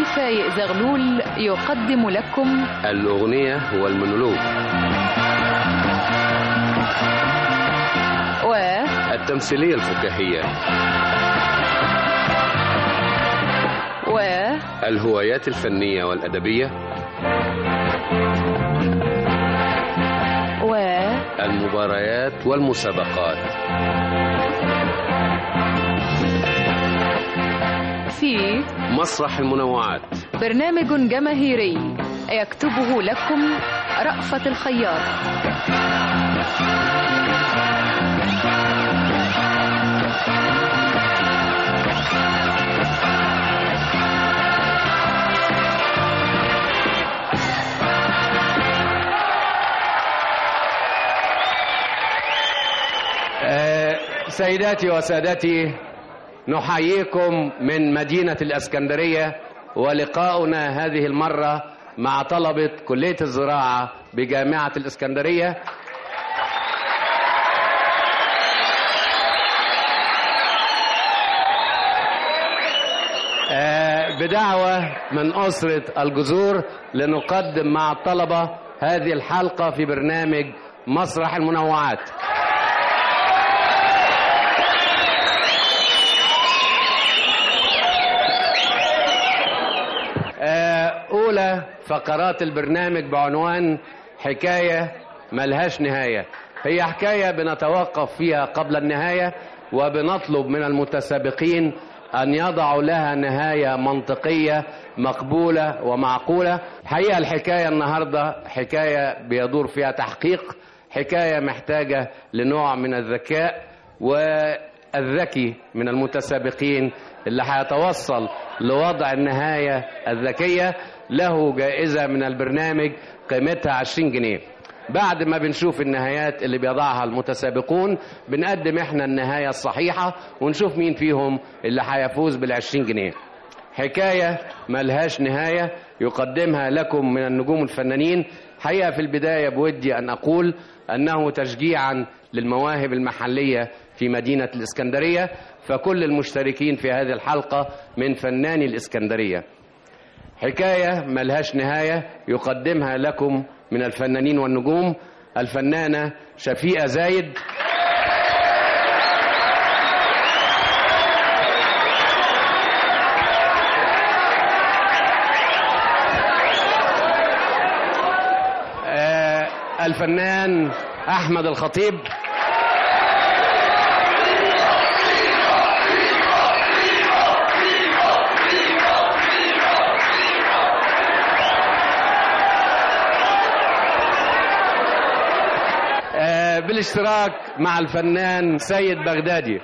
فايق زغلول يقدم لكم الأغنية والمونولوج و التمثيلية الفكاهية و الهوايات الفنية والأدبية و المباريات والمسابقات في مسرح المنوعات برنامج جماهيري يكتبه لكم رأفت الخياط آه، سيداتي وسادتي نحييكم من مدينة الأسكندرية ولقاؤنا هذه المرة مع طلبة كلية الزراعة بجامعة الإسكندرية آه، بدعوة من أسرة الجذور لنقدم مع الطلبة هذه الحلقة في برنامج مسرح المنوعات آه، أولى فقرات البرنامج بعنوان حكاية ملهاش نهاية هي حكاية بنتوقف فيها قبل النهاية وبنطلب من المتسابقين أن يضعوا لها نهاية منطقية مقبولة ومعقولة حقيقة الحكاية النهاردة حكاية بيدور فيها تحقيق حكاية محتاجة لنوع من الذكاء والذكي من المتسابقين اللي هيتوصل لوضع النهاية الذكية له جائزة من البرنامج قيمتها 20 جنيه بعد ما بنشوف النهايات اللي بيضعها المتسابقون بنقدم احنا النهاية الصحيحة ونشوف مين فيهم اللي هيفوز بالعشرين جنيه حكاية ملهاش نهاية يقدمها لكم من النجوم الفنانين حقيقة في البداية بودي أن أقول أنه تشجيعا للمواهب المحلية في مدينة الإسكندرية فكل المشتركين في هذه الحلقة من فناني الإسكندرية حكاية ملهاش نهاية يقدمها لكم من الفنانين والنجوم الفنانة شفيقة زايد آه، الفنان أحمد الخطيب آه، بالاشتراك مع الفنان سيد بغدادي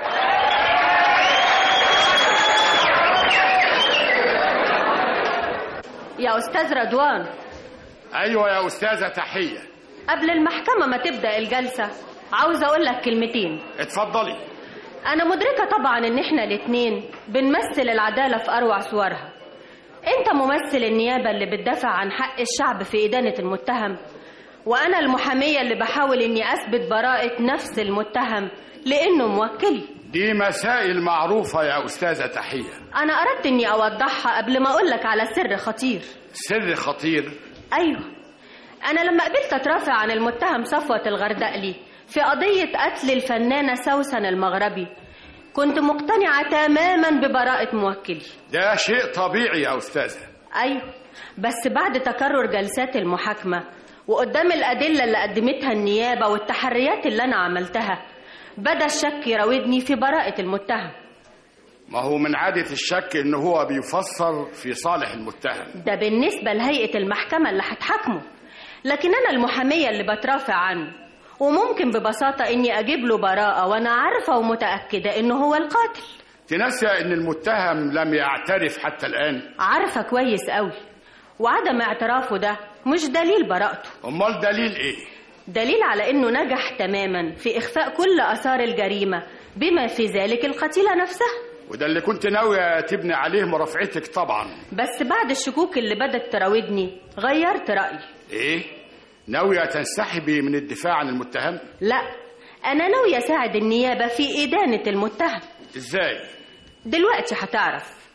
يا أستاذ رضوان ايوه يا استاذه تحيه قبل المحكمة ما تبدأ الجلسة عاوزة أقول لك كلمتين اتفضلي أنا مدركة طبعا إن إحنا الاتنين بنمثل العدالة في أروع صورها أنت ممثل النيابة اللي بتدافع عن حق الشعب في إدانة المتهم وأنا المحامية اللي بحاول إني أثبت براءة نفس المتهم لأنه موكلي دي مسائل معروفه يا استاذه تحيه أنا أردت إني أوضحها قبل ما أقول لك على سر خطير سر خطير أيوه أنا لما قبلت أترافع عن المتهم صفوة الغردقلي في قضية قتل الفنانة سوسن المغربي كنت مقتنعة تماما ببراءة موكلي ده شيء طبيعي يا استاذه أيوه بس بعد تكرر جلسات المحاكمة وقدام الأدلة اللي قدمتها النيابة والتحريات اللي أنا عملتها بدا الشك يراودني في براءة المتهم ما هو من عاده الشك ان هو بيفسر في صالح المتهم ده بالنسبة لهيئة المحكمة اللي هتحاكمه لكن أنا المحامية اللي بترافع عنه وممكن ببساطة إني أجيب له براءة وأنا عارفة ومتأكدة إنه هو القاتل تنسى ان المتهم لم يعترف حتى الان عارفة كويس قوي وعدم اعترافه ده مش دليل براءته امال دليل ايه دليل على إنه نجح تماما في إخفاء كل آثار الجريمة بما في ذلك القتيلة نفسها وده اللي كنت ناويه تبني عليه مرافعتك طبعا بس بعد الشكوك اللي بدت تراودني غيرت رأيي ايه ناويه تنسحبي من الدفاع عن المتهم لا أنا ناوية أساعد النيابة في إدانة المتهم ازاي دلوقتي هتعرف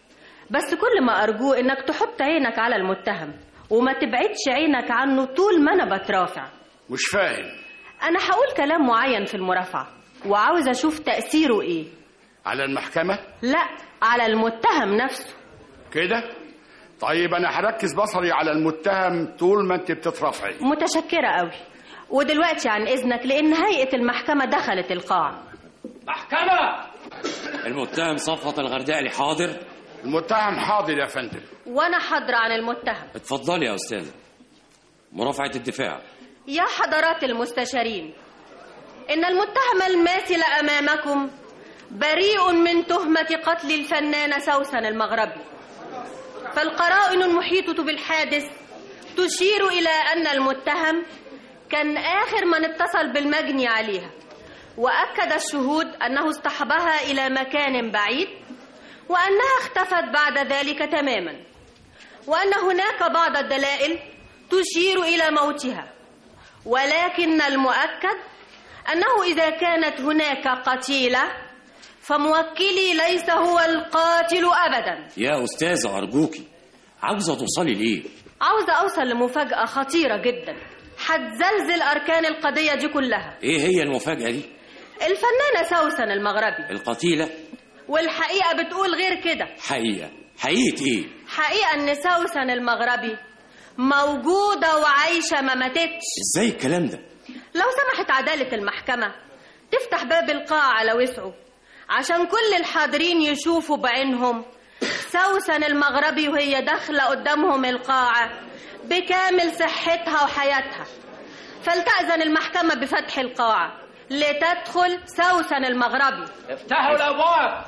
بس كل ما أرجوه إنك تحط عينك على المتهم وما تبعدش عينك عنه طول ما أنا بترافع مش فاهم أنا هقول كلام معين في المرافعة وعاوز أشوف تأثيره إيه على المحكمة لا على المتهم نفسه كده طيب انا هركز بصري على المتهم طول ما انت بتترفعي متشكرة قوي ودلوقتي عن إذنك لأن هيئة المحكمة دخلت القاعة محكمة المتهم صفوة الغرداء حاضر المتهم حاضر يا فندم وأنا حاضرة عن المتهم اتفضلي يا أستاذ مرافعة الدفاع يا حضرات المستشارين إن المتهم الماثل أمامكم بريء من تهمة قتل الفنانة سوسن المغربي فالقرائن المحيطة بالحادث تشير إلى أن المتهم كان آخر من اتصل بالمجني عليها وأكد الشهود أنه اصطحبها إلى مكان بعيد وأنها اختفت بعد ذلك تماما وأن هناك بعض الدلائل تشير إلى موتها ولكن المؤكد أنه إذا كانت هناك قتيلة فموكلي ليس هو القاتل أبدا يا أستاذة أرجوكي عاوزة توصلي لإيه عاوزة أوصل لمفاجأة خطيرة جدا هتزلزل أركان القضية دي كلها إيه هي المفاجأة دي الفنانة سوسن المغربي القتيلة والحقيقة بتقول غير كده حقيقة حقيقة إيه حقيقة أن سوسن المغربي موجودة وعايشة ما ماتتش إزاي الكلام ده لو سمحت عدالة المحكمة تفتح باب القاعة على وسعه عشان كل الحاضرين يشوفوا بعينهم سوسن المغربي وهي داخلة قدامهم القاعة بكامل صحتها وحياتها فلتأذن المحكمة بفتح القاعة لتدخل سوسن المغربي افتحوا الابواب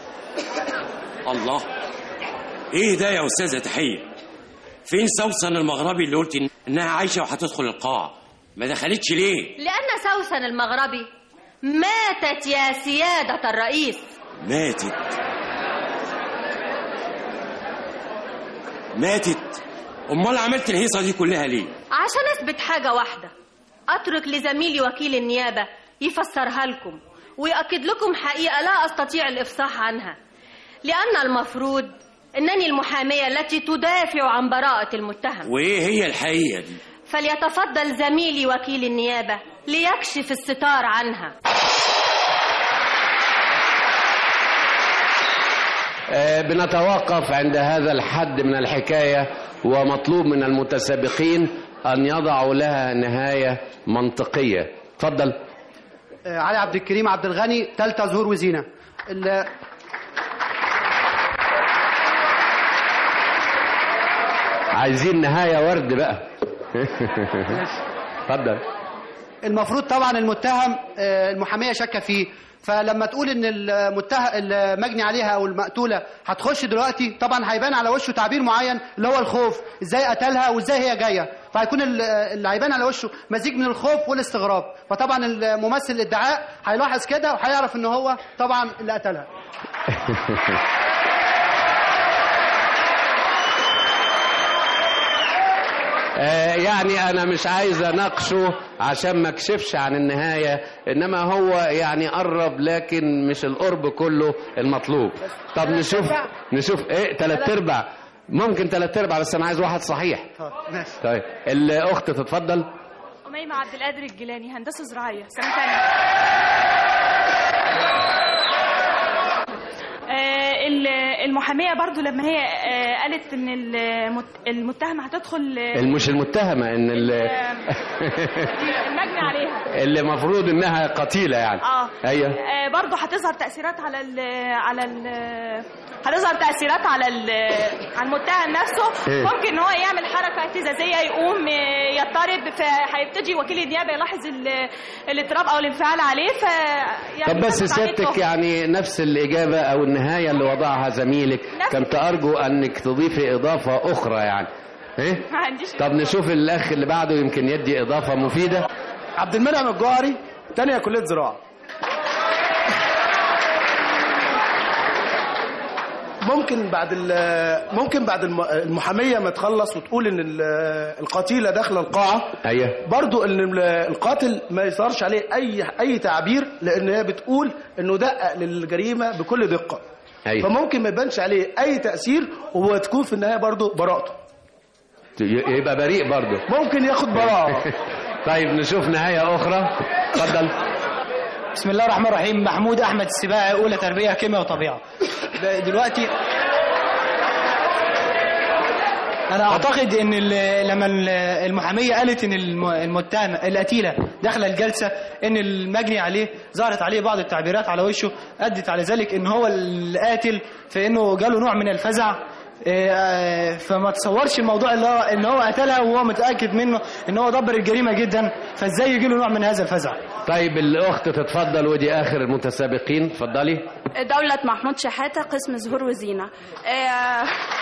الله إيه ده يا أستاذة تحية فين سوسن المغربي اللي قلت إن- إنها عايشة وهتدخل القاعة ما دخلتش ليه لأن سوسن المغربي ماتت يا سيادة الرئيس ماتت ماتت امال عملت الهيصه دي كلها ليه عشان اثبت حاجة واحدة اترك لزميلي وكيل النيابة يفسرها لكم ويأكد لكم حقيقة لا استطيع الافصاح عنها لان المفروض انني المحامية التي تدافع عن براءة المتهم وايه هي الحقيقه دي فليتفضل زميلي وكيل النيابة ليكشف الستار عنها آه، بنتوقف عند هذا الحد من الحكاية ومطلوب من المتسابقين أن يضعوا لها نهاية منطقية تفضل آه، علي عبد الكريم عبد الغني تالتة زهور وزينة ال- عايزين نهاية ورد بقى تفضل المفروض طبعا المتهم آه، المحامية شاكة فيه فلما تقول ان المتهم المجني عليها او المقتولة هتخش دلوقتي طبعا هيبان على وشه تعبير معين اللي هو الخوف ازاي قتلها وازاي هي جاية فهيكون ال- اللي هيبان على وشه مزيج من الخوف والاستغراب فطبعا الممثل الادعاء هيلاحظ كده وهيعرف ان هو طبعا اللي قتلها آه، يعني انا مش عايز اناقشه عشان ما اكشفش عن النهايه انما هو يعني قرب لكن مش القرب كله المطلوب طب نشوف نشوف ايه تلات ارباع ممكن تلات ارباع بس انا عايز واحد صحيح طب، ماشي طيب الاخت تتفضل أميمة عبد القادر الجيلاني هندسة زراعية سنة ثانية آه، ال- المحامية برضو لما هي آه، قالت ان المت- المتهم هتدخل آه، مش المتهمه ان ال- المجني عليها اللي المفروض انها قتيله يعني اه ايوه آه، برضو هتظهر تأثيرات على ال على ال هتظهر تأثيرات على ال على المتهم نفسه إيه؟ ممكن ان هو يعمل حركة اهتزازية يقوم آه، يضطرب فهيبتدي وكيل النيابة يلاحظ ال- الاضطراب او الانفعال عليه ف يعني طب بس يثبت عليه سيادتك التهمة. يعني نفس الإجابة أو النهاية اللي وضعها زميلك نفس- كنت أرجو أنك تضيفي إضافة أخرى يعني إيه؟ ما عنديش طب نشوف الأخ اللي بعده يمكن يدي إضافة مفيدة عبد المنعم الجوهري تانية كلية زراعة ممكن بعد ال- ممكن بعد الم- المحامية ما تخلص وتقول ان ال- القتيلة داخلة القاعة أيوه برضو ان ال- القاتل ما يظهرش عليه اي اي تعبير لان هي بتقول انه دقق للجريمة بكل دقة أيوة. فممكن ما يبانش عليه اي تاثير وتكون في النهايه برضه براءته ي- يبقى بريء برضه ممكن ياخد براءه طيب نشوف نهاية أخرى اتفضل بسم الله الرحمن الرحيم محمود احمد السباعي اولى تربيه كيمياء وطبيعه ب- دلوقتي انا اعتقد ان ال- لما ال- المحاميه قالت ان الم- المتهم القتيله داخله الجلسه ان المجني عليه ظهرت عليه بعض التعبيرات على وشه ادت على ذلك ان هو القاتل فانه جاله نوع من الفزع إيه، فما تصورش الموضوع اللي هو ان هو قتلها وهو متاكد منه ان هو دبر الجريمه جدا فازاي يجي له نوع من هذا الفزع طيب الأخت تتفضل ودي آخر المتسابقين اتفضلي دولة محمود شحاتة قسم زهور وزينة آه،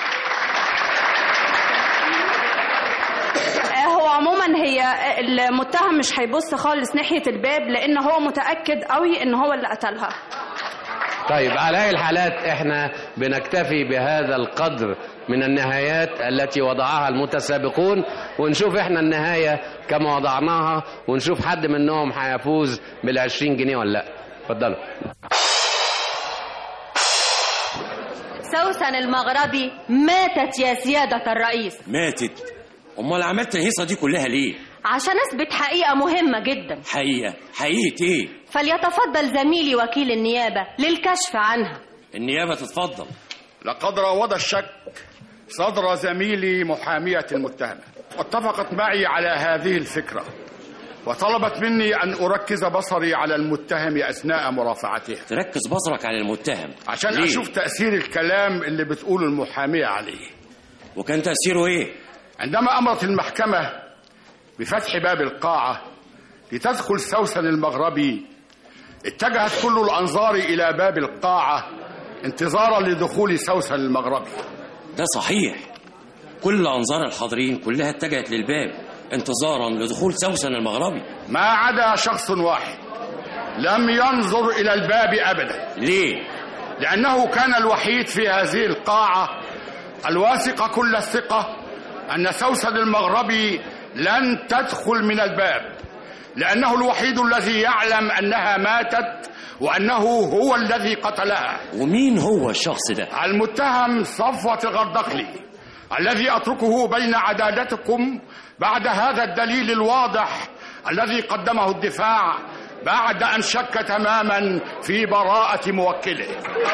آه، هو عموما هي المتهم مش هيبص خالص ناحية الباب لأن هو متأكد قوي إن هو اللي قتلها طيب على أي الحالات احنا بنكتفي بهذا القدر من النهايات التي وضعها المتسابقون ونشوف احنا النهاية كما وضعناها ونشوف حد منهم هيفوز بالعشرين جنيه ولا لا اتفضلوا سوسن المغربي ماتت يا سيادة الرئيس ماتت امال عملت الهيصه دي كلها ليه عشان أثبت حقيقة مهمة جدا حقيقه حقيقه ايه فليتفضل زميلي وكيل النيابة للكشف عنها النيابه تتفضل لقد راود الشك صدر زميلي محامية المتهمة واتفقت معي على هذه الفكرة وطلبت مني أن أركز بصري على المتهم أثناء مرافعته تركز بصرك على المتهم عشان ليه؟ أشوف تأثير الكلام اللي بتقوله المحامية عليه وكان تاثيره ايه عندما أمرت المحكمة بفتح باب القاعة لتدخل سوسن المغربي اتجهت كل الأنظار إلى باب القاعة انتظارا لدخول سوسن المغربي ده صحيح كل انظار الحاضرين كلها اتجهت للباب انتظارا لدخول سوسن المغربي ما عدا شخص واحد لم ينظر إلى الباب أبدا ليه لأنه كان الوحيد في هذه القاعة الواثق كل الثقة أن سوسن المغربي لن تدخل من الباب لأنه الوحيد الذي يعلم أنها ماتت وأنه هو الذي قتلها ومين هو الشخص ده المتهم صفوة الغردقلي الذي أتركه بين عدالتكم بعد هذا الدليل الواضح الذي قدمه الدفاع بعد أن شك تماما في براءة موكله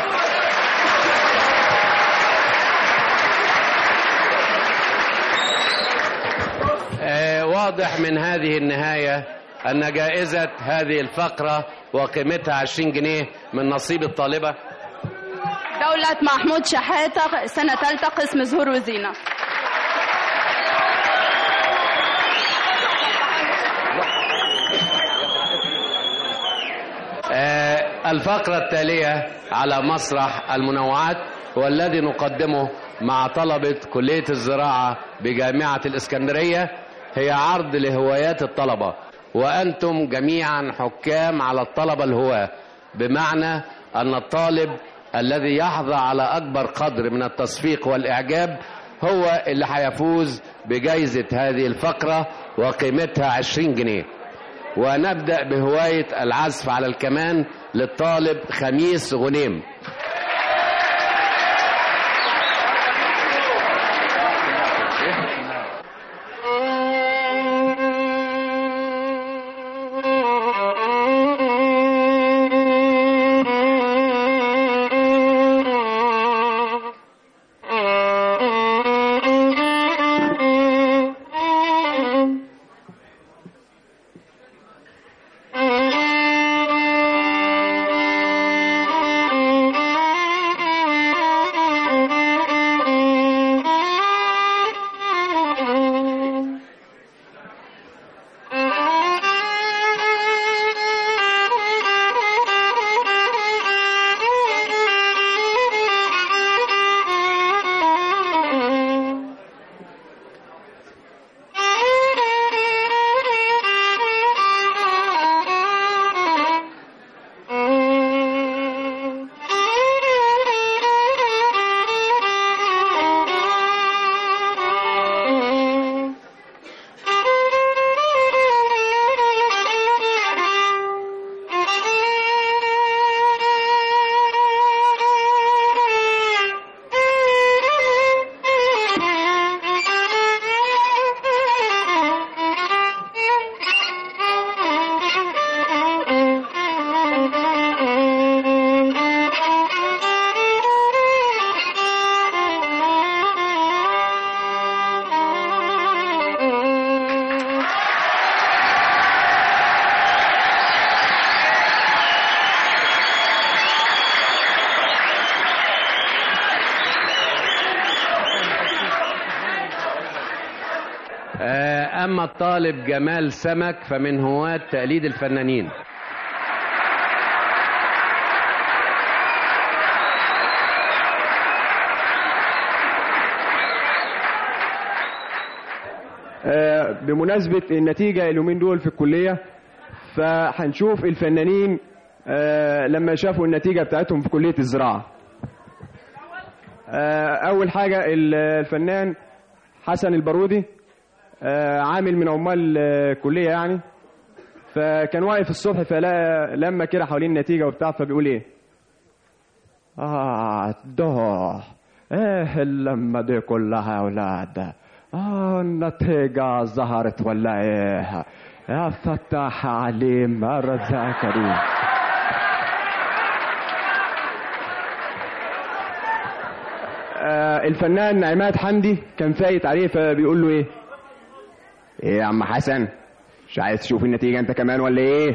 آه واضح من هذه النهاية أن جائزة هذه الفقرة وقيمتها 20 جنيه من نصيب الطالبة دولة محمود شحاتة سنة ثالثة قسم زهور وزينة آه، الفقرة التالية على مسرح المنوعات والذي نقدمه مع طلبة كلية الزراعة بجامعة الإسكندرية هي عرض لهوايات الطلبة وأنتم جميعا حكام على الطلبة الهواة بمعنى أن الطالب الذي يحظى على أكبر قدر من التصفيق والإعجاب هو اللي هيفوز بجائزة هذه الفقرة وقيمتها 20 جنيه ونبدأ بهواية العزف على الكمان للطالب خميس غنيم Thank you. أما الطالب جمال سمك فمن هواة تقليد الفنانين آه، بمناسبة النتيجة اليومين دول في الكلية فهنشوف الفنانين آه، لما شافوا النتيجة بتاعتهم في كلية الزراعة آه، أول حاجة ال- الفنان حسن البارودي آه، عامل من عمال آه، الكلية يعني فكان واقف الصبح فلقى لما كده حوالين النتيجة وبتاع فبيقول ايه آه ده ايه اللمة دي كلها يا اولاد آه النتيجة ظهرت ولا ايه يا فتاح عليم رزاق كريم آه الفنان عماد حمدي كان فايت عليه فبيقول له ايه ايه يا عم حسن مش عايز تشوف النتيجة انت كمان ولا ايه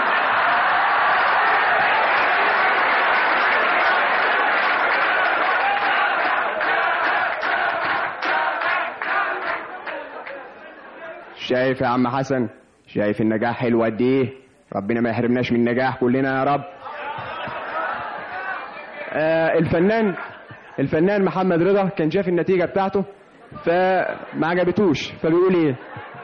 شايف يا عم حسن شايف النجاح حلو قد ايه ربنا ما يحرمناش من النجاح كلنا يا رب آه الفنان الفنان محمد رضا كان شاف النتيجة بتاعته فما عجبتوش فبيقول ايه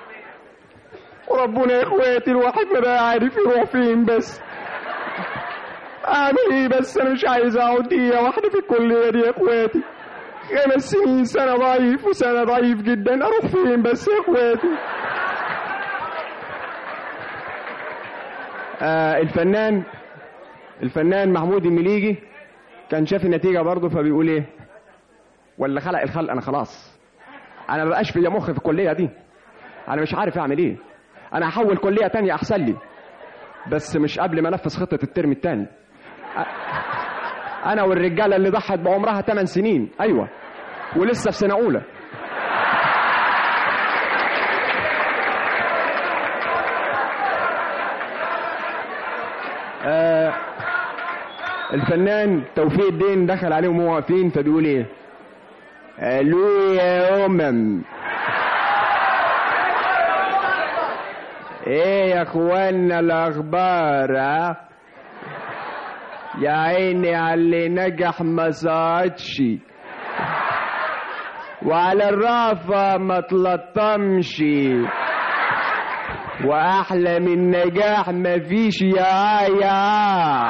وربنا يا اخواتي الواحد ما بقى عارف يروح فين بس اعمل ايه بس انا مش عايز اقعد دقيقة واحدة في الكلية دي يا اخواتي خمس سنين سنة ضعيف وسنة ضعيف جدا اروح فين بس يا اخواتي آه الفنان الفنان محمود المليجي كان شاف النتيجة برضه فبيقول ايه ولا خلق الخلق انا خلاص انا ما بقاش فيا مخ في الكلية دي انا مش عارف اعمل ايه انا هحول كلية تانية احسن لي بس مش قبل ما انفذ خطة الترم التاني انا والرجالة اللي ضحت بعمرها 8 سنين ايوه ولسه في سنة اولى آه الفنان توفيق الدين دخل عليهم وهو واقفين فبيقول ايه الو يا امم ايه يا اخوانا الاخبار ها يا عيني على اللي نجح ما صعدش وعلى الرافة ما تلطمش واحلى من نجاح مفيش يا يا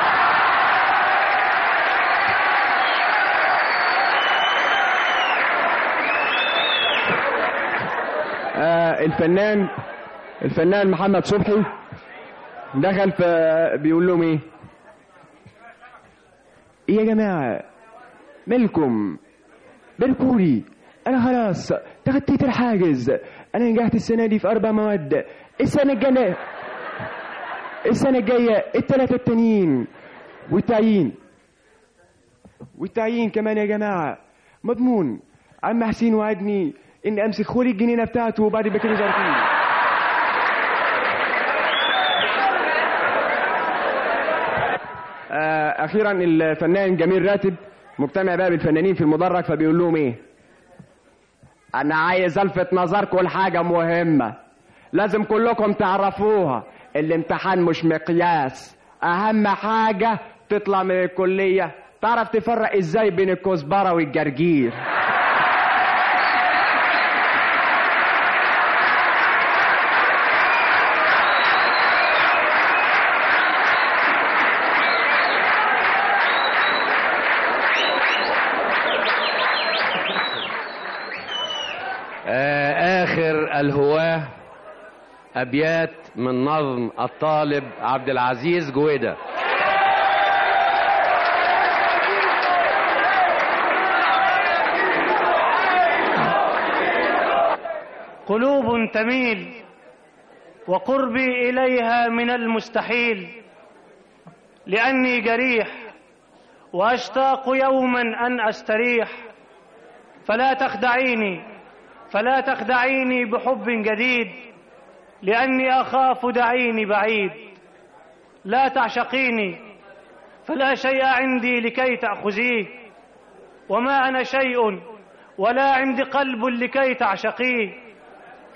آه الفنان الفنان محمد صبحي دخل فبيقول لهم ايه ايه يا جماعه مالكم باركولي انا خلاص تخطيت الحاجز انا نجحت السنه دي في اربع مواد السنه الجايه السنه الجايه الثلاثه التانيين والتعيين والتعيين كمان يا جماعه مضمون عم حسين وعدني ان امسك خولي الجنينه بتاعته وبعد كده ظرفين آه، اخيرا الفنان جميل راتب مجتمع بقى بالفنانين في المدرج فبيقول لهم ايه انا عايز الفت نظركم لحاجه مهمه لازم كلكم تعرفوها الامتحان مش مقياس اهم حاجه تطلع من الكليه تعرف تفرق ازاي بين الكزبره والجرجير آه، آخر الهواة أبيات من نظم الطالب عبد العزيز جويدة قلوب تميل وقربي اليها من المستحيل لاني جريح واشتاق يوما ان استريح فلا تخدعيني فلا تخدعيني بحب جديد لاني اخاف دعيني بعيد لا تعشقيني فلا شيء عندي لكي تاخذيه وما انا شيء ولا عندي قلب لكي تعشقيه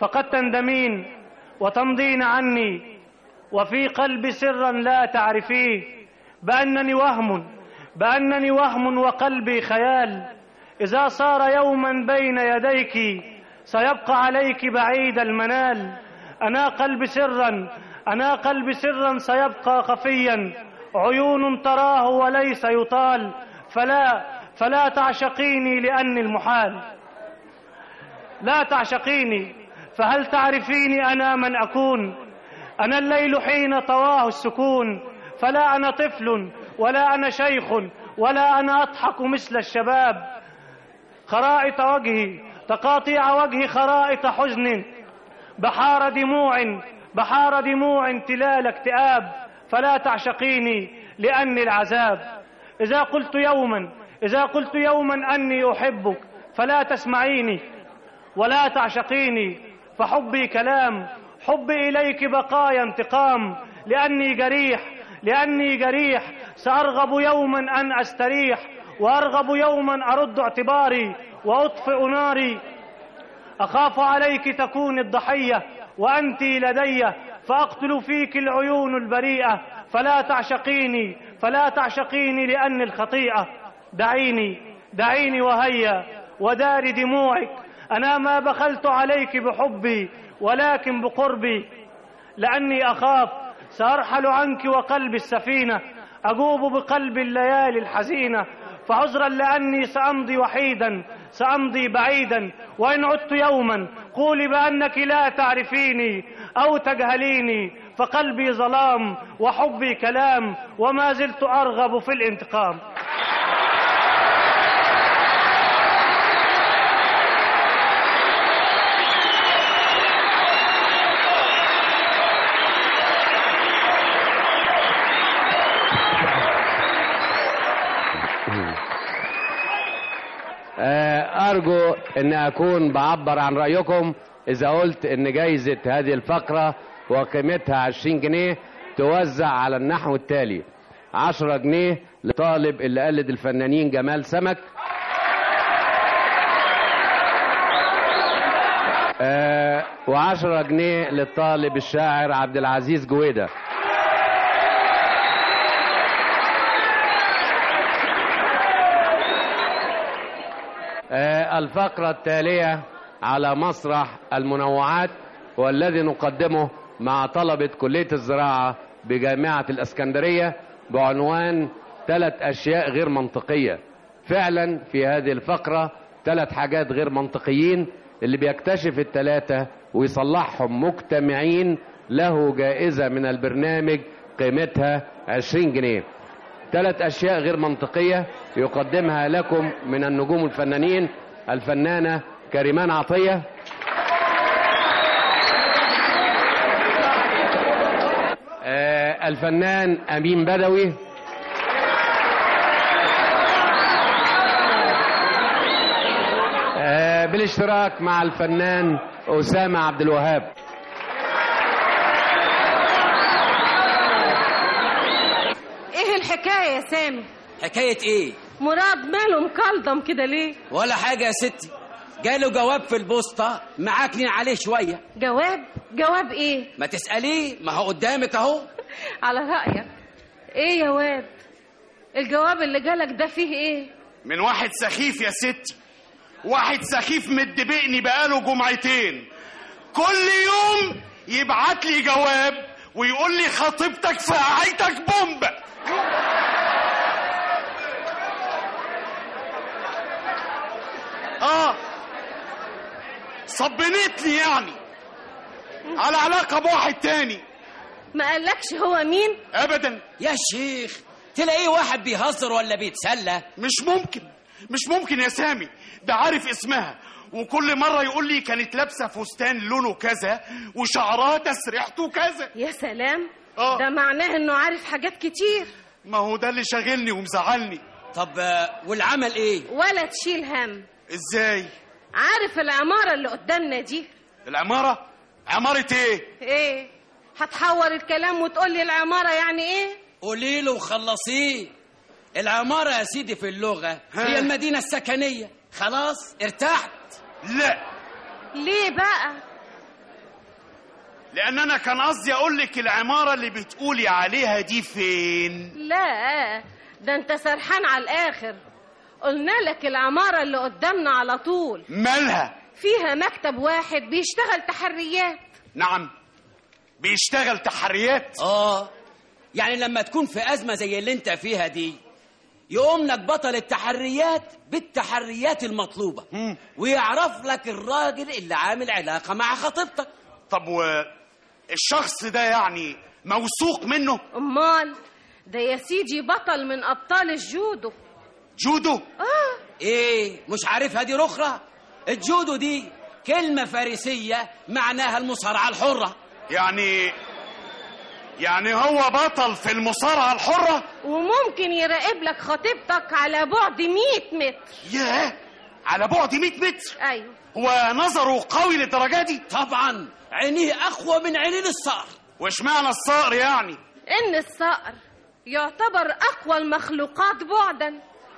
فقد تندمين وتمضين عني وفي قلبي سرا لا تعرفيه بأنني وهم بأنني وهم وقلبي خيال إذا صار يوما بين يديك سيبقى عليك بعيد المنال أنا قلبي سرا أنا قلبي سرا سيبقى خفيا عيون تراه وليس يطال فلا فلا تعشقيني لأني المحال لا تعشقيني فهل تعرفيني أنا من أكون أنا الليل حين طواه السكون فلا أنا طفل ولا أنا شيخ ولا أنا أضحك مثل الشباب خرائط وجهي تقاطيع وجهي خرائط حزن بحار دموع بحار دموع تلال اكتئاب فلا تعشقيني لأني العذاب إذا قلت يوما إذا قلت يوما أني أحبك فلا تسمعيني ولا تعشقيني فحبي كلام حبي إليك بقايا انتقام لأني جريح لأني جريح سأرغب يوما أن أستريح وأرغب يوما أرد اعتباري وأطفئ ناري أخاف عليك تكون الضحية وأنت لدي فأقتل فيك العيون البريئة فلا تعشقيني فلا تعشقيني لأني الخطيئة دعيني دعيني وهيا ودار دموعك أنا ما بخلت عليك بحبي ولكن بقربي لأني أخاف سأرحل عنك وقلبي السفينة أجوب بقلب الليالي الحزينة فعذرا لأني سأمضي وحيدا سأمضي بعيدا وإن عدت يوما قولي بأنك لا تعرفيني أو تجهليني فقلبي ظلام وحبي كلام وما زلت أرغب في الانتقام آه، أرجو أن أكون بعبر عن رأيكم إذا قلت أن جايزة هذه الفقرة وقيمتها 20 جنيه توزع على النحو التالي 10 جنيه لطالب اللي قلد الفنانين جمال سمك آه وعشرة جنيه للطالب الشاعر عبد العزيز جويدة آه الفقرة التالية على مسرح المنوعات والذي نقدمه مع طلبة كلية الزراعة بجامعة الإسكندرية بعنوان ثلاث أشياء غير منطقية فعلا في هذه الفقرة ثلاث حاجات غير منطقيين اللي بيكتشف الثلاثة ويصلحهم مجتمعين له جائزة من البرنامج قيمتها 20 جنيه ثلاث أشياء غير منطقية يقدمها لكم من النجوم الفنانين الفنانة كريمان عطية آه، الفنان أمين بدوي آه، بالاشتراك مع الفنان أسامة عبد الوهاب ايه الحكايه يا سامي حكاية ايه؟ مراد ماله مكلضم كده ليه ولا حاجة يا ستي جاله جواب في البوسطة معاكنين عليه شوية جواب جواب ايه ما تسأليه ما هو قدامك اهو على رايك ايه يا واد الجواب اللي جالك ده فيه ايه من واحد سخيف يا ستي واحد سخيف مدبقني بقاله جمعتين كل يوم يبعت لي جواب ويقول لي خطيبتك في قعيتك بومب اه صبنتني يعني على علاقه بواحد تاني ما قالكش هو مين ابدا يا شيخ تلاقيه واحد بيهزر ولا بيتسلى مش ممكن مش ممكن يا سامي ده عارف اسمها وكل مرة يقول لي كانت لابسة فستان لونه كذا وشعرها تسريحته كذا يا سلام آه. ده معناه انه عارف حاجات كتير ما هو ده اللي شاغلني ومزعلني طب آه، والعمل ايه ولا تشيل هم ازاي عارف العمارة اللي قدامنا دي العمارة عمارة ايه ايه هتحور الكلام وتقولي العمارة يعني ايه قولي له وخلصيه العمارة يا سيدي في اللغة هي المدينة السكنية خلاص ارتحت لا ليه بقى لان انا كان قصدي اقول لك العماره اللي بتقولي عليها دي فين لا ده انت سرحان على الاخر قلنا لك العمارة اللي قدامنا على طول مالها فيها مكتب واحد بيشتغل تحريات نعم بيشتغل تحريات اه يعني لما تكون في أزمة زي اللي انت فيها دي يقوم لك بطل التحريات بالتحريات المطلوبة ويعرف لك الراجل اللي عامل علاقة مع خطيبتك طب والشخص ده يعني موثوق منه امال ده يا سيدي بطل من ابطال الجودو جودو اه ايه مش عارفها دي رخرة الجودو دي كلمة فارسية معناها المصارعة الحرة يعني يعني هو بطل في المصارعة الحرة وممكن يراقب لك خطيبتك على بعد 100 متر ياه على بعد 100 متر ايوه هو نظره قوي للدرجة دي طبعا عينيه أقوى من عينين الصقر وش معنى الصقر يعني ان الصقر يعتبر اقوى المخلوقات بعدا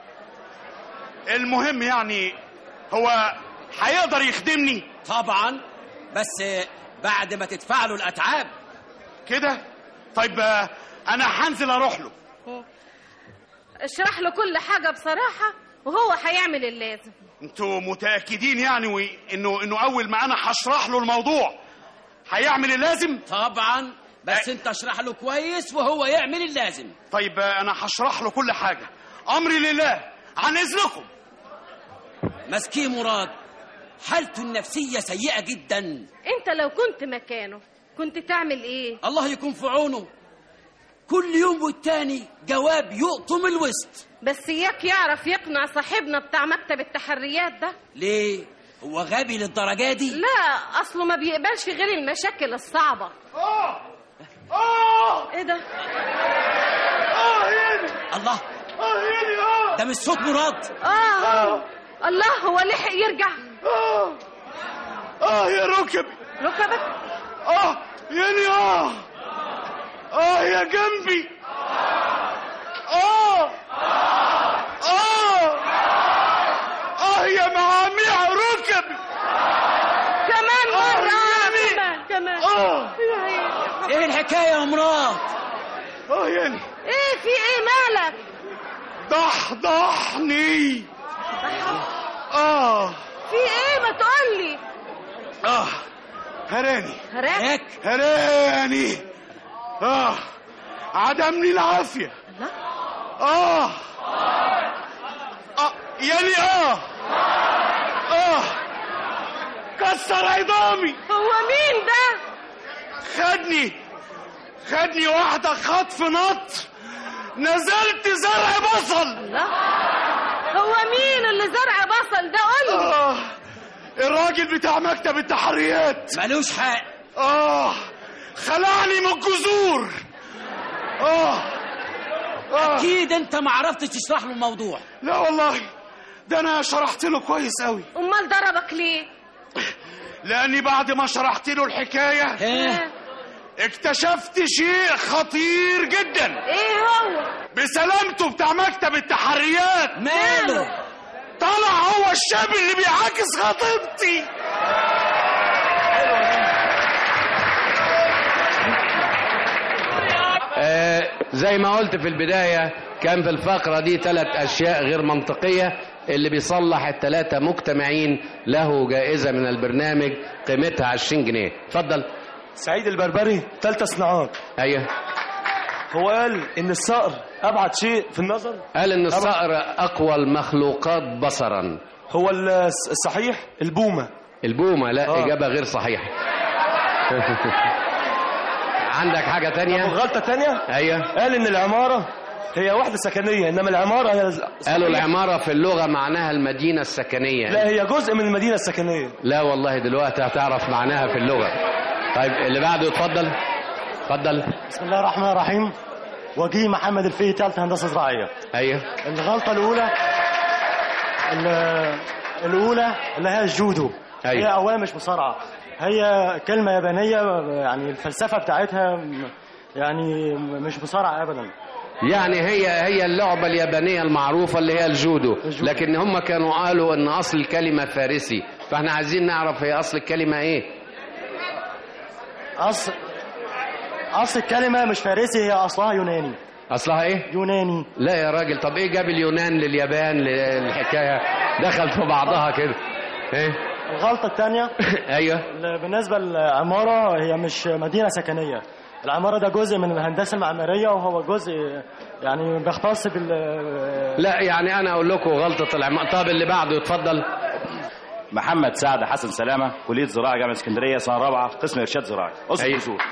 المهم يعني هو هيقدر يخدمني طبعا بس بعد ما تدفع له الأتعاب كده طيب آه، انا هنزل اروح له اشرح له كل حاجة بصراحة وهو هيعمل اللازم انتوا متاكدين يعني و- انه انه اول ما انا هشرح له الموضوع هيعمل اللازم طبعا بس انت اشرح له كويس وهو يعمل اللازم طيب آه، انا هشرح له كل حاجه امري لله عن اذنكم مسكين مراد حالته النفسية سيئة جدا انت لو كنت مكانه كنت تعمل ايه الله يكون في عونه كل يوم والتاني جواب يقطم الوسط بس اياك يعرف يقنع صاحبنا بتاع مكتب التحريات ده ليه هو غبي للدرجة دي لا اصله ما بيقبلش غير المشاكل الصعبة اه اه ايه ده اه هيني الله اه هيني اه ده مش صوت مراد اه الله هو لحق يرجع اه اه يا ركبي ركبك اه يعني اه اه يا جنبي اه اه اه يا معاميع ركبي كمان مرة آه، آه، يعني. كمان كمان اه ايه الحكاية يا مراد اه يعني ايه في ايه مالك ضحضحني اه في ايه ما تقولي اه هراني هراك هراني اه عدمني العافية اه اه يعني اه اه كسر عظامي هو مين ده خدني خدني واحدة خطف نط نزلت زرع بصل الله هو مين اللي زرع بصل ده قولي آه الراجل بتاع مكتب التحريات ملوش حق آه خلعني من الجذور آه آه اكيد انت ما عرفتش تشرح له الموضوع لا والله ده أنا شرحت له كويس أوي امال ضربك ليه لأني بعد ما شرحت له الحكاية ايه اكتشفت شيء خطير جدا ايه هو بسلامته بتاع مكتب التحريات ماله طلع هو الشاب اللي بيعاكس خطيبتي آه، زي ما قلت في البداية كان في الفقرة دي ثلاث أشياء غير منطقية اللي بيصلح الثلاثة مجتمعين له جائزة من البرنامج قيمتها 20 جنيه اتفضل سعيد البربري ثالثة صناعات ايوه هو قال ان الصقر ابعد شيء في النظر قال ان الصقر اقوى المخلوقات بصرا هو ال- الصحيح البومة البومة لا آه. اجابة غير صحيحة عندك حاجة تانية غلطة تانية ايوه قال ان العمارة هي وحدة سكنية انما العمارة هي قالوا العمارة في اللغة معناها المدينة السكنية لا هي جزء من المدينة السكنية لا والله دلوقتي هتعرف معناها في اللغة طيب اللي بعده اتفضل اتفضل بسم الله الرحمن الرحيم وجيه محمد الفي ثالثة هندسة زراعية ايوه الغلطة الأولى ال- الأولى اللي هي الجودو أيوة. هي أولا مش مصارعة هي كلمة يابانية يعني الفلسفة بتاعتها م- يعني م- مش مصارعة أبدا يعني هي هي اللعبة اليابانية المعروفة اللي هي الجودو لكن هم كانوا قالوا ان اصل الكلمة فارسي فاحنا عايزين نعرف هي اصل الكلمة ايه اصل اصل الكلمه مش فارسي هي اصلها يوناني اصلها ايه يوناني لا يا راجل طب ايه جاب اليونان لليابان للحكايه دخل في بعضها كده ايه الغلطه الثانيه ايوه بالنسبه للعماره هي مش مدينه سكنيه العماره ده جزء من الهندسه المعماريه وهو جزء يعني بيختص بال لا يعني انا اقول لكم غلطه العماره طب اللي بعده اتفضل محمد سعد حسن سلامه كليه زراعه جامعه اسكندريه سنه رابعه قسم ارشاد زراعي اسس أيوة. اصول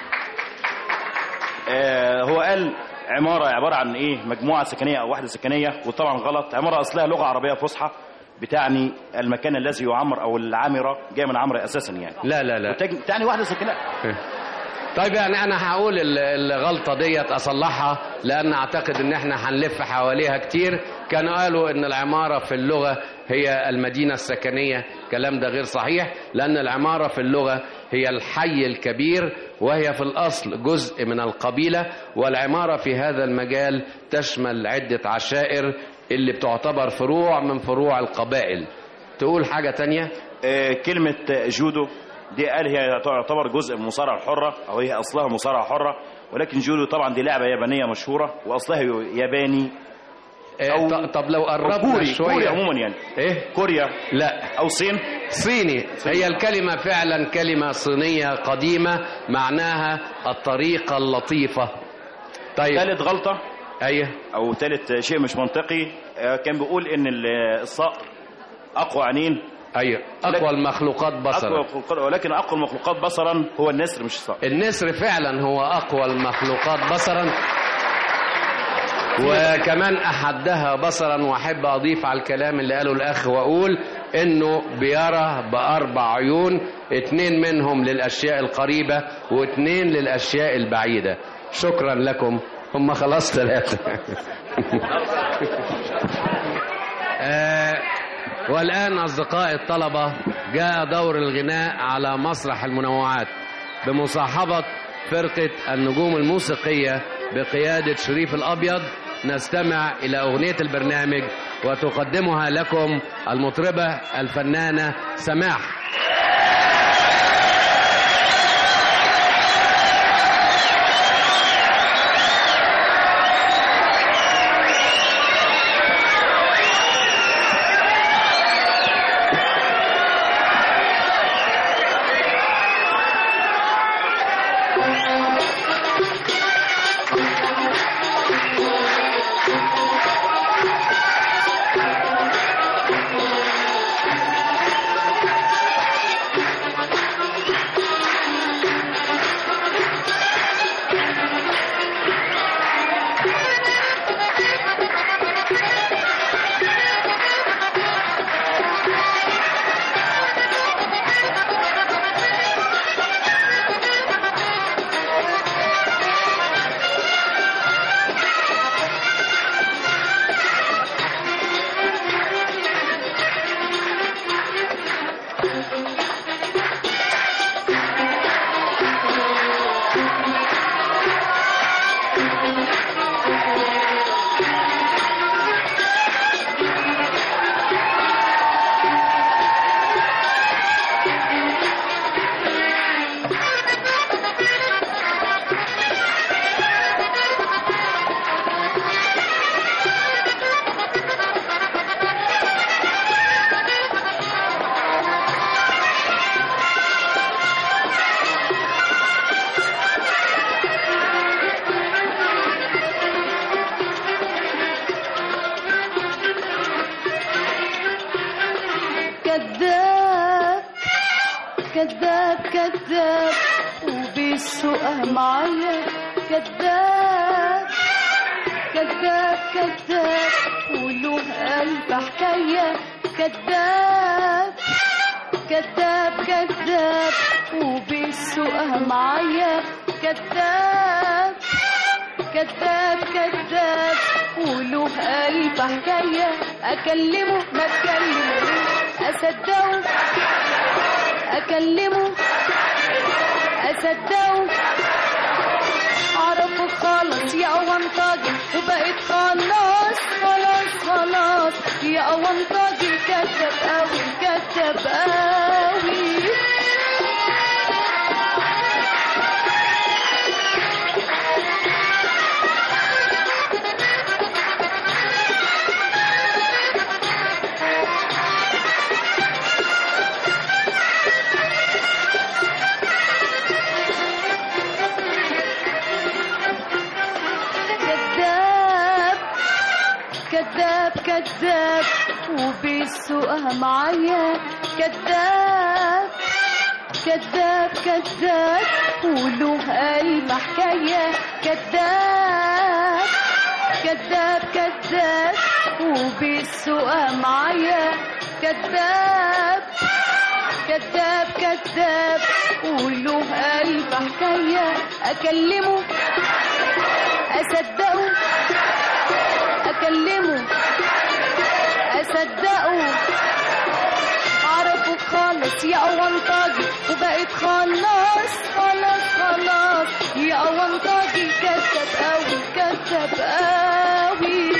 آه هو قال عماره عباره عن ايه مجموعه سكنيه او وحده سكنيه وطبعا غلط عماره اصلها لغه عربيه فصحى بتعني المكان الذي يعمر او العامره جايه من عمرة اساسا يعني لا لا لا وتج- تعني وحده سكنيه طيب يعني انا هقول ال- الغلطه ديت اصلحها لان اعتقد ان احنا هنلف حواليها كتير كانوا قالوا ان العماره في اللغه هي المدينه السكنيه الكلام ده غير صحيح لان العماره في اللغه هي الحي الكبير وهي في الاصل جزء من القبيله والعماره في هذا المجال تشمل عده عشائر اللي بتعتبر فروع من فروع القبائل تقول حاجه تانية آه كلمه جودو دي قال هي تعتبر جزء من المصارعه الحره او هي اصلها مصارعه حره ولكن جودو طبعا دي لعبه يابانيه مشهوره واصلها ياباني أو طب لو قربنا كوري شويه كوري عموما يعني ايه كوريا لا او صين صيني هي الكلمة فعلا كلمة صينية قديمة معناها الطريقة اللطيفة طيب ثالث غلطة ايوه او ثالث شيء مش منطقي آه، كان بيقول ان ال- الصقر اقوى عينين ايوه اقوى المخلوقات بصرا أقوى المخلوقات- ولكن اقوى المخلوقات بصرا هو النسر مش الصقر النسر فعلا هو اقوى المخلوقات بصرا وكمان احدها بصرا واحب اضيف على الكلام اللي قاله الاخ واقول انه بيرى باربع عيون اتنين منهم للاشياء القريبه واتنين للاشياء البعيده شكرا لكم هم خلاص ثلاثه آه، والآن أصدقائي الطلبة جاء دور الغناء على مسرح المنوعات بمصاحبة فرقة النجوم الموسيقية بقيادة شريف الأبيض نستمع إلى أغنية البرنامج وتقدمها لكم المطربة الفنانة سماح كذاب كذاب كذاب وبيسوقها معايا كذاب كذاب كذاب وله ألف حكاية كذاب كذاب كذاب وبيسوقها معايا كذاب كذاب كذاب وله ألف حكاية أكلمه ما أتكلمه أصدقه أكلمه أصدقه أعرفه خالص يا أونطاجي وبقيت خلاص خلاص خلاص يا أونطاجي كذب أوي كذب أوي وبيسوقها معايا كذاب كذاب كذاب وله قلب حكاية كذاب كذاب كذاب وبيسوقها معايا كذاب كذاب كذاب وله قلب حكاية أكلمه أصدقه أكلمه أصدقه عرفه خالص يا أونطاجي وبقيت خلاص خلاص خلاص يا أونطاجي كذب قوي كذب قوي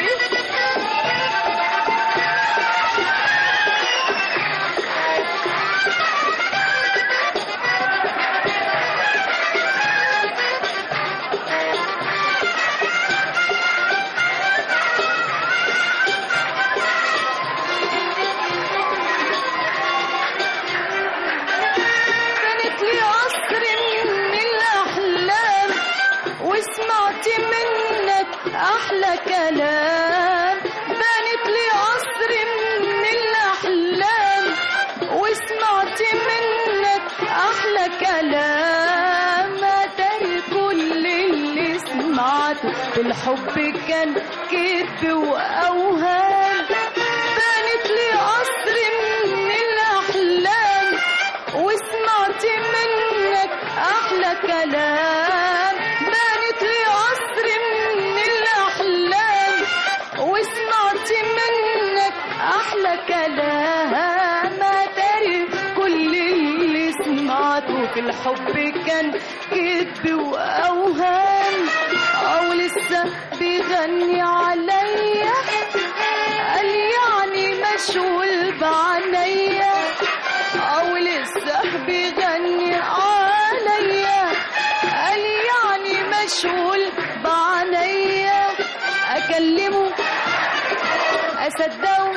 كانت لي قصر من الأحلام وسمعت منك أحلى كلام بنت لي قصر من الأحلام وسمعت منك أحلى كلام أدري كل اللي سمعته بالحب كان كذب وأوهام بنت لي قصر من الأحلام وسمعت منك أحلى كلام بنت لي قصر من الأحلام وسمعت منك أحلى كلام أدري كل اللي سمعته في الحب كان كذب وأوهام أو لسه بيغني عليا قال يعني مشغول بعنيا أو لسه بيغني عليا قال يعني مشغول بعنيا أكلمه أصدقه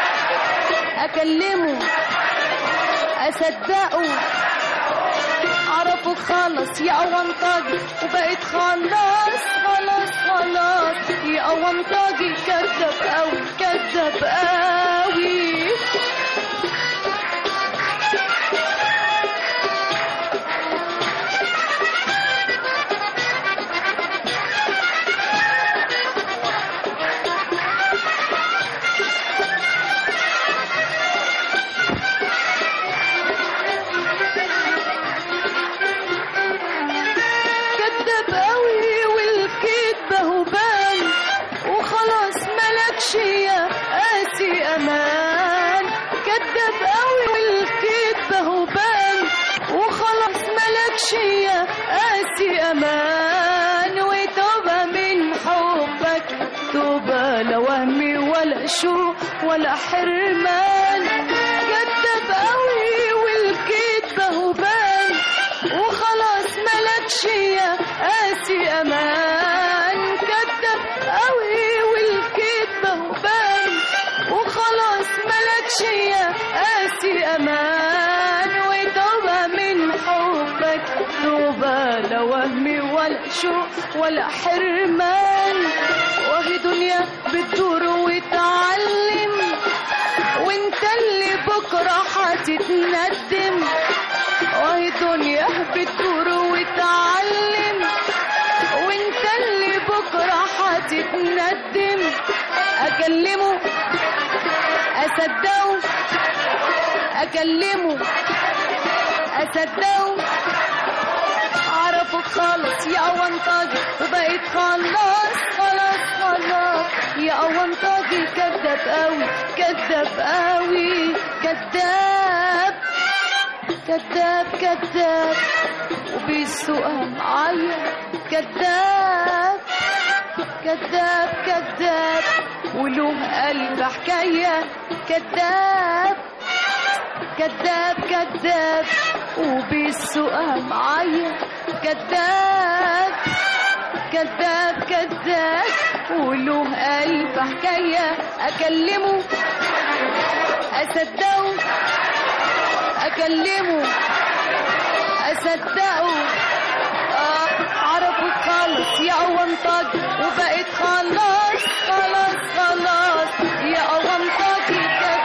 أكلمه أصدقه عرفه خالص يا أونطاجي وبقيت خلاص خلاص خلاص يا أونطاجي كذب أوي كذب أوي كدب قوي والكذب هو بان وخلاص ملكش يا قاسي امان كدب قوي والكذب هو بان وخلاص ملكش يا قاسي امان وتوبة من حبك توبة لا وهمي ولا شو ولا حرمان كدب قوي والكذب هو بان وخلاص ملكش يا قاسي امان كدب قوي والكذب هو بان وخلاص ملكش يا قاسي امان وتوبة من حبك توبة لا وهمي ولا شو ولا حرمان وهي دنيا بتدور وتعلم وانت اللي بكره هتتندم وهي دنيا بتدور وتعلم وانت اللي بكره هتتندم اكلمه اصدقه اكلمه اصدقه عرفه خالص يا أونطاجي وبقيت خلاص خلاص خلاص يا أونطاجي كذاب قوي كذاب قوي كذاب كذاب كذاب وبيسوقها معايا كذاب كذاب كذاب وله قلب حكاية كذاب كذاب كذاب وبيسوقها معايا كذاب كذاب كذاب وله قلب حكاية أكلمه أصدقه أكلمه أصدقه آه عرفوا خالص يا أونطاجي وبقيت خلاص خلاص خلاص يا أونطاجي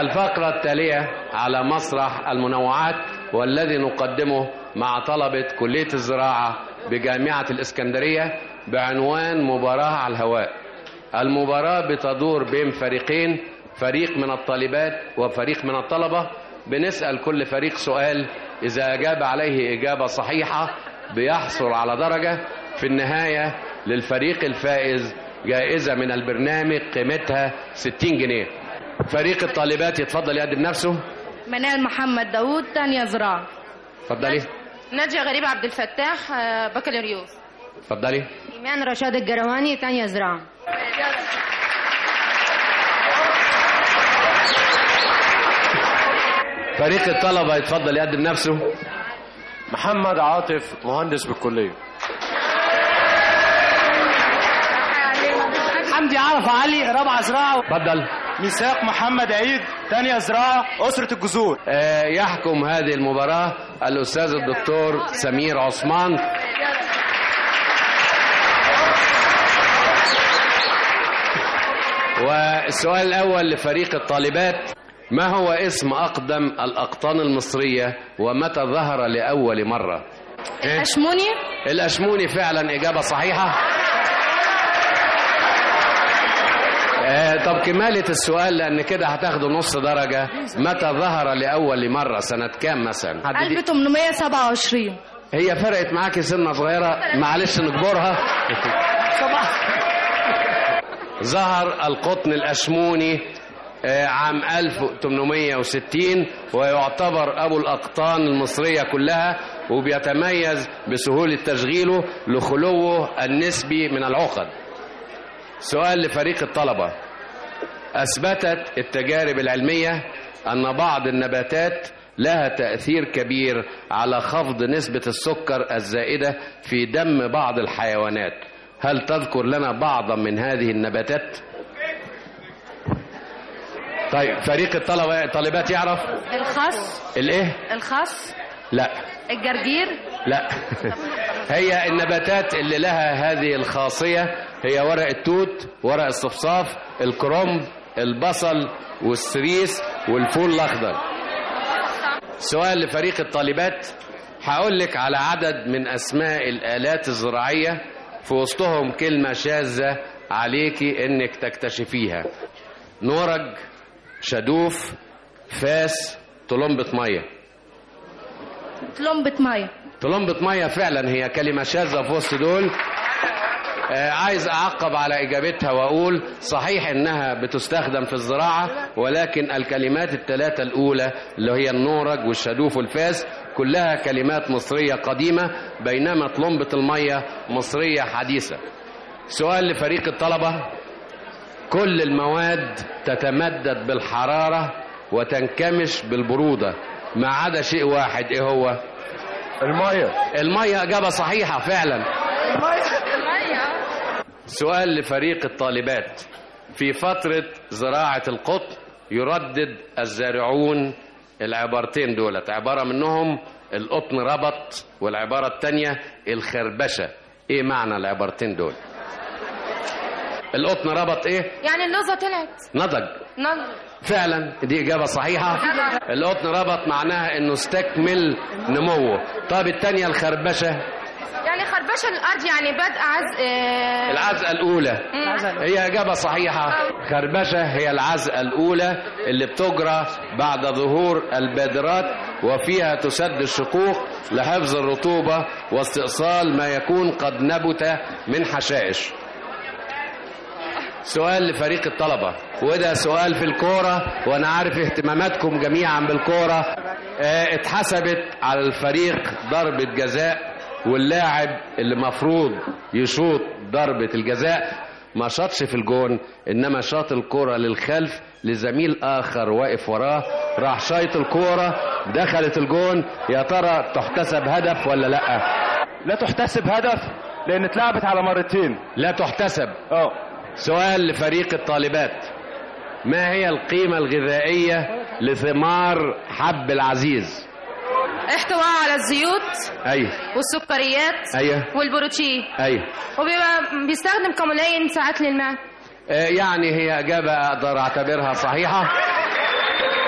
الفقرة التالية على مسرح المنوعات والذي نقدمه مع طلبة كلية الزراعة بجامعة الإسكندرية بعنوان مباراة على الهواء المباراة بتدور بين فريقين فريق من الطالبات وفريق من الطلبة بنسأل كل فريق سؤال إذا أجاب عليه إجابة صحيحة بيحصل على درجة في النهاية للفريق الفائز جائزة من البرنامج قيمتها 60 جنيه فريق الطالبات يتفضل يقدم نفسه منال محمد داوود تانية زراعة اتفضلي نادية غريب عبد الفتاح آه، بكالوريوس اتفضلي إيمان رشاد الجرواني تانية زراعة فريق الطلبة يتفضل يقدم نفسه محمد عاطف مهندس بالكلية حمدي عرفة علي رابعة زراعة اتفضل ميثاق محمد عيد تانية زراعة أسرة الجذور آه، يحكم هذه المباراة الأستاذ الدكتور سمير عثمان والسؤال الأول لفريق الطالبات ما هو اسم أقدم الأقطان المصرية ومتى ظهر لأول مرة إيه؟ أشموني الأشموني فعلا إجابة صحيحة آه طب كمالة السؤال لأن كده هتاخدوا نص درجة متى ظهر لأول مرة سنة كام مثلا حددي. 1827 هي فرقت معاكي سنة صغيرة معلش نجبرها ظهر القطن الأشموني آه، عام 1860 ويعتبر أبو الأقطان المصرية كلها وبيتميز بسهولة تشغيله لخلوه النسبي من العقد سؤال لفريق الطلبة أثبتت التجارب العلمية أن بعض النباتات لها تأثير كبير على خفض نسبة السكر الزائدة في دم بعض الحيوانات هل تذكر لنا بعضا من هذه النباتات؟ طيب فريق الطلبة طالبات يعرف الخس الايه؟ الخس لا الجرجير لا هي النباتات اللي لها هذه الخاصية هي ورق التوت ورق الصفصاف الكرنب البصل والسريس والفول الأخضر سؤال لفريق الطالبات هقول لك على عدد من أسماء الآلات الزراعية في وسطهم كلمة شاذة عليكي إنك تكتشفيها نورج شدوف فاس طلمبة مية طلمبة مية طلمبة مية فعلا هي كلمة شاذة في وسط دول آه عايز أعقب على إجابتها وأقول صحيح إنها بتستخدم في الزراعة ولكن الكلمات الثلاثة الأولى اللي هي النورج والشدوف والفاس كلها كلمات مصرية قديمة بينما طلمبة المية مصرية حديثة سؤال لفريق الطلبة كل المواد تتمدد بالحرارة وتنكمش بالبرودة ما عدا شيء واحد ايه هو المية المية اجابة صحيحة فعلا سؤال لفريق الطالبات في فترة زراعة القطن يردد الزارعون العبارتين دولت عبارة منهم القطن ربط والعبارة التانية الخربشة ايه معنى العبارتين دول القطن ربط ايه يعني اللوزة طلعت نضج نضج فعلا دي إجابة صحيحة القطن ربط معناها إنه استكمل نموه طب التانية الخربشة يعني خربشة الأرض يعني بدء عزق آه، العزقة الأولى مم. هي إجابة صحيحة خربشة هي العزقة الأولى اللي بتجرى بعد ظهور البادرات وفيها تسد الشقوق لحفظ الرطوبة واستئصال ما يكون قد نبت من حشائش سؤال لفريق الطلبة وده سؤال في الكورة وأنا عارف اهتماماتكم جميعا بالكورة اه اتحسبت على الفريق ضربة جزاء واللاعب اللي مفروض يشوط ضربة الجزاء ما شاطش في الجون انما شاط الكرة للخلف لزميل اخر واقف وراه راح شايط الكرة دخلت الجون يا ترى تحتسب هدف ولا لا لا تحتسب هدف لان اتلعبت على مرتين لا تحتسب اه سؤال لفريق الطالبات ما هي القيمة الغذائية لثمار حب العزيز احتواء على الزيوت ايوه والسكريات ايوه والبروتين ايوه وبيبقى بيستخدم كملاين ساعات للمعدة آه، يعني هي إجابة أقدر أعتبرها صحيحة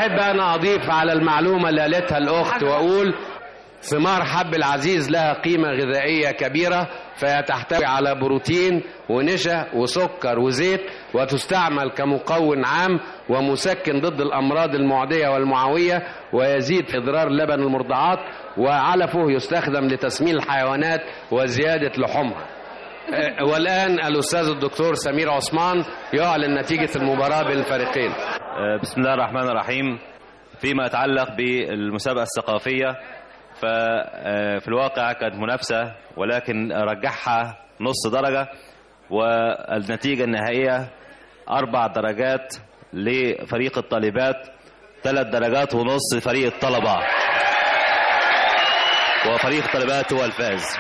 احب انا اضيف على المعلومه اللي قالتها الاخت واقول ثمار حب العزيز لها قيمه غذائيه كبيره فهي تحتوي على بروتين ونشا وسكر وزيت وتستعمل كمقون عام ومسكن ضد الامراض المعديه والمعويه ويزيد في اضرار لبن المرضعات وعلفه يستخدم لتسمين الحيوانات وزياده لحومها آه، والان الاستاذ الدكتور سمير عثمان يعلن نتيجه المباراه بين الفريقين آه، بسم الله الرحمن الرحيم فيما يتعلق بالمسابقة الثقافية ففي الواقع كانت منافسة ولكن رجحها نص درجة والنتيجة النهائية أربع درجات لفريق الطالبات ثلاث درجات ونص لفريق الطلبة وفريق الطالبات هو الفائز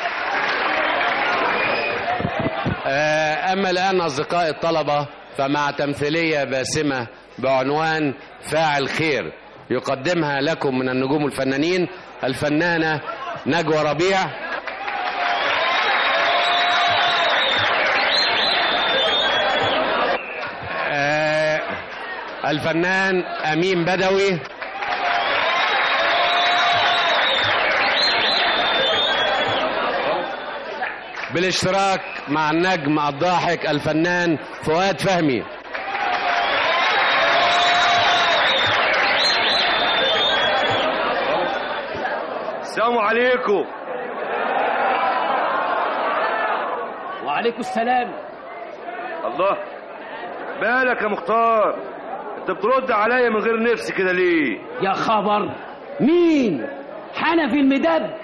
آه، أما الآن أصدقاء الطلبة فمع تمثيلية باسمة بعنوان فاعل خير يقدمها لكم من النجوم الفنانين الفنانة نجوى ربيع آه، الفنان أمين بدوي بالاشتراك مع النجم الضاحك الفنان فؤاد فهمي السلام عليكم وعليكم السلام الله مالك يا مختار انت بترد عليا من غير نفس كده ليه يا خبر مين حنفي المداد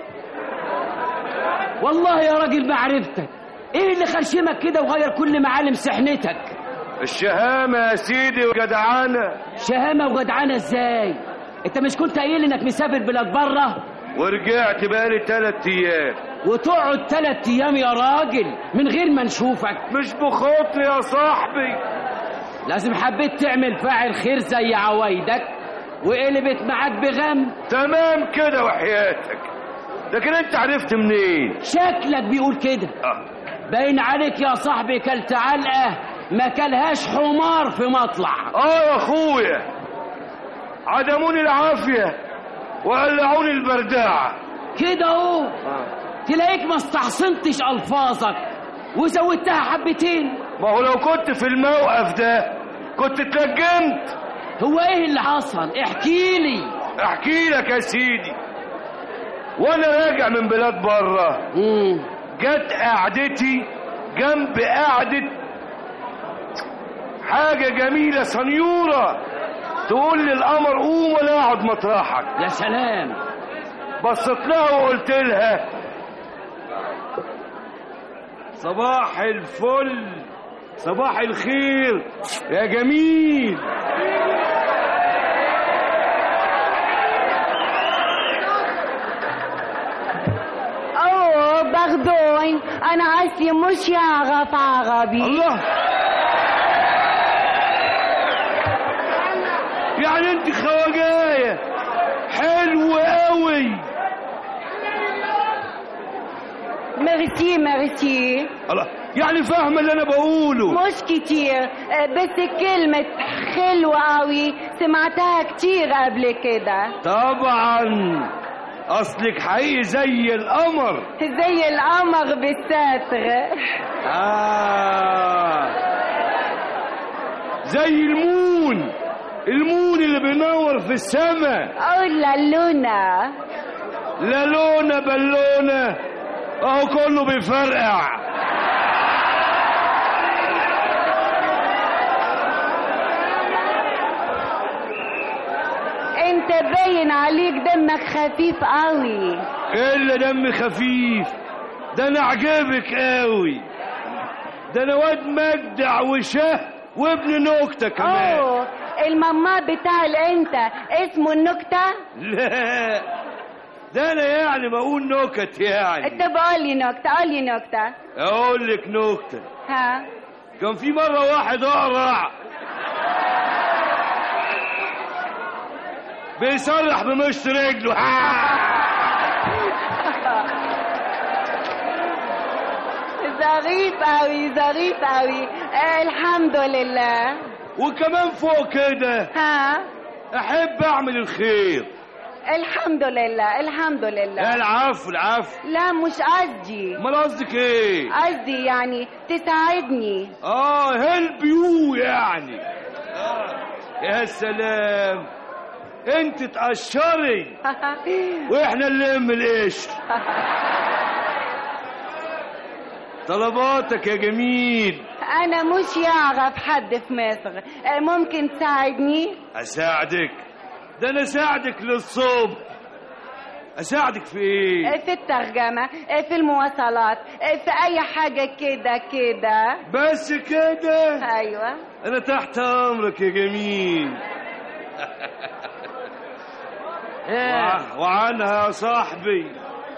والله يا راجل ما عرفتك ايه اللي خرشمك كده وغير كل معالم سحنتك الشهامة يا سيدي وجدعانة شهامة وجدعانة ازاي انت مش كنت قايل انك مسافر بلاد بره ورجعت بقالي تلات ايام وتقعد تلات ايام يا راجل من غير ما نشوفك مش بخاطري يا صاحبي لازم حبيت تعمل فاعل خير زي عوايدك وقلبت معاك بغم تمام كده وحياتك لكن انت عرفت منين شكلك بيقول كده باين عليك يا صاحبي كلت علقه ما كلهاش حمار في مطلع اه يا اخويا عدموني العافية وقلعوني البرداعة كده اهو تلاقيك ما استحسنتش الفاظك وزودتها حبتين ما هو لو كنت في الموقف ده كنت اتلجمت هو ايه اللي حصل احكي لي احكي لك يا سيدي وانا راجع من بلاد بره جت قعدتي جنب قعدة حاجة جميلة سنيورة تقول لي القمر قوم ولا اقعد مطرحك يا سلام بصيت لها وقلت لها صباح الفل صباح الخير يا جميل اوه باخدون انا اصلي مش يعرف عربي الله يعني انت خواجايه حلو قوي ميرسي ميرسي الله يعني فاهمه اللي انا بقوله مش كتير آه، بس كلمة حلوة قوي سمعتها كتير قبل كده طبعا اصلك حقيقي زي القمر زي القمر بالستر آه زي المون المون اللي بينور في السماء أولا لونا لا لونة بالونة اهو كله بيفرقع انت باين عليك دمك خفيف قوي ايه اللي دم خفيف ده انا عجبك قوي ده انا واد مجدع وشه وابن نكته كمان اوه الماما بتاع الانت اسمه النكتة لا ده انا يعني بقول نكت يعني طب قولي نكتة قولي نكتة اقول لك نكته ها كان في مره واحد اقرع بيصرح بمشط رجله ظريف قوي ظريف قوي آه الحمد لله وكمان فوق كده ها احب اعمل الخير الحمد لله الحمد لله العفو العفو لا مش قصدي امال قصدك ايه قصدي يعني تساعدني اه هيلب يو يعني آه. يا سلام انت تقشري واحنا اللي نلم القشر طلباتك يا جميل انا مش يعرف حد في مصر آه، ممكن تساعدني اساعدك ده انا اساعدك للصبح اساعدك في ايه آه، في الترجمة آه، في المواصلات آه، في اي حاجة كده كده بس كده ايوه انا تحت امرك يا جميل وع- وعنها يا صاحبي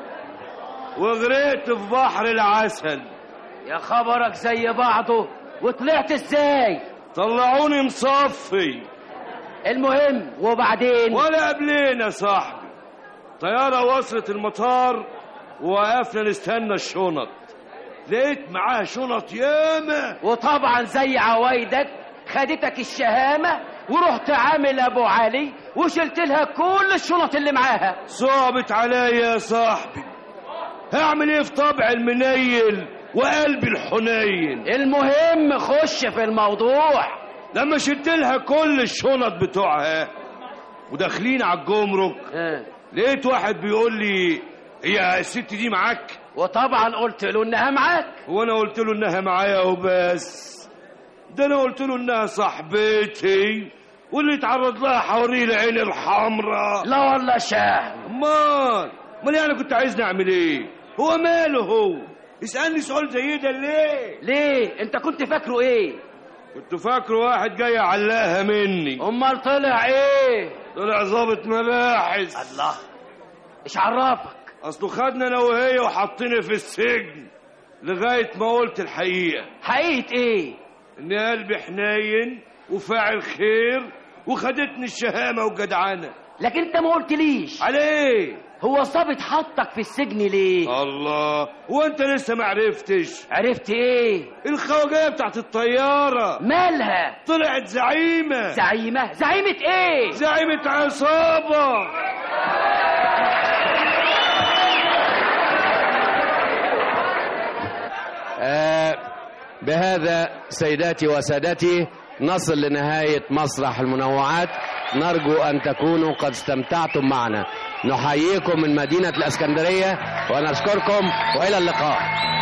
وغرقت في بحر العسل يا خبرك زي بعضه وطلعت ازاي طلعوني مصفي المهم وبعدين ولا قبلنا يا صاحبي طيارة وصلت المطار ووقفنا نستنى الشنط لقيت معاها شنط ياما وطبعا زي عوايدك خدتك الشهامة ورحت عامل ابو علي وشلت لها كل الشنط اللي معاها صعبت عليا يا صاحبي هعمل ايه في طبع المنيل وقلبي الحنين المهم خش في الموضوع لما شلت لها كل الشنط بتوعها وداخلين على الجمرك لقيت واحد بيقول لي هي الست دي معاك وطبعا قلت له انها معاك وانا قلت له انها معايا وبس ده انا قلت له انها صاحبتي واللي اتعرض لها حوريه العين الحمراء لا والله شاه امال امال يعني كنت عايزني اعمل ايه هو ماله هو اسالني سؤال زي ده ليه ليه انت كنت فاكره ايه كنت فاكره واحد جاي علقها مني امال طلع ايه طلع ظابط مباحث الله ايش عرفك اصله خدنا انا وهي وحطينا في السجن لغايه ما قلت الحقيقه حقيقة ايه ان قلبي حنين وفاعل خير وخدتني الشهامه والجدعنه لكن انت ما قلتليش على ايه هو الظابط حطك في السجن ليه الله وانت لسه ما عرفتش عرفت ايه الخواجه بتاعت الطياره مالها طلعت زعيمه زعيمة زعيمة ايه زعيمه عصابه آه بهذا سيداتي وسادتي نصل لنهاية مسرح المنوعات نرجو أن تكونوا قد استمتعتم معنا نحييكم من مدينة الأسكندرية ونشكركم وإلى اللقاء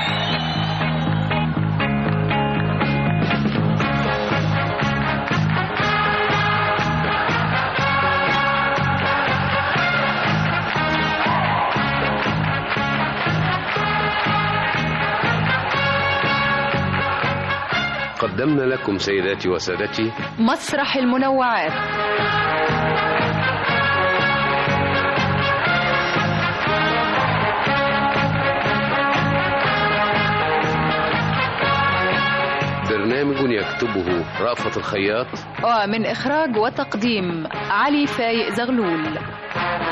قدمنا لكم سيداتي وسادتي مسرح المنوعات برنامج يكتبه رأفت الخياط ومن إخراج وتقديم علي فايق زغلول